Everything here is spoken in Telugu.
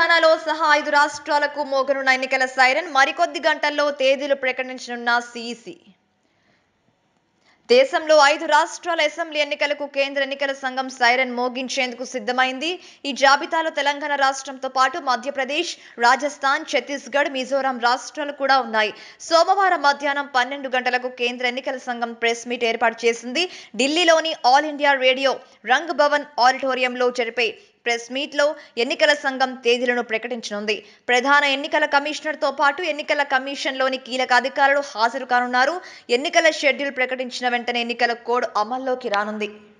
తెలంగాణలో సహా ఐదు రాష్ట్రాలకు మోగనున్న ఎన్నికల సైరన్ మరికొద్ది గంటల్లో తేదీలు ప్రకటించనున్న సీఈసీ దేశంలో ఐదు రాష్ట్రాల అసెంబ్లీ ఎన్నికలకు కేంద్ర ఎన్నికల సంఘం సైరన్ మోగించేందుకు సిద్ధమైంది ఈ జాబితాలో తెలంగాణ రాష్ట్రంతో పాటు మధ్యప్రదేశ్ రాజస్థాన్ ఛత్తీస్గఢ్ మిజోరాం రాష్ట్రాలు కూడా ఉన్నాయి సోమవారం మధ్యాహ్నం పన్నెండు గంటలకు కేంద్ర ఎన్నికల సంఘం ప్రెస్ మీట్ ఏర్పాటు చేసింది ఢిల్లీలోని All India Radio Rang Bhavan ఆడిటోరియంలో జరిపే ప్రెస్ మీట్లో ఎన్నికల సంఘం తేదీలను ప్రకటించనుంది ప్రధాన ఎన్నికల కమిషనర్తో పాటు ఎన్నికల కమిషన్లోని కీలక అధికారులు హాజరు కానున్నారు ఎన్నికల షెడ్యూల్ ప్రకటించిన వెంటనే ఎన్నికల కోడ్ అమల్లోకి రానుంది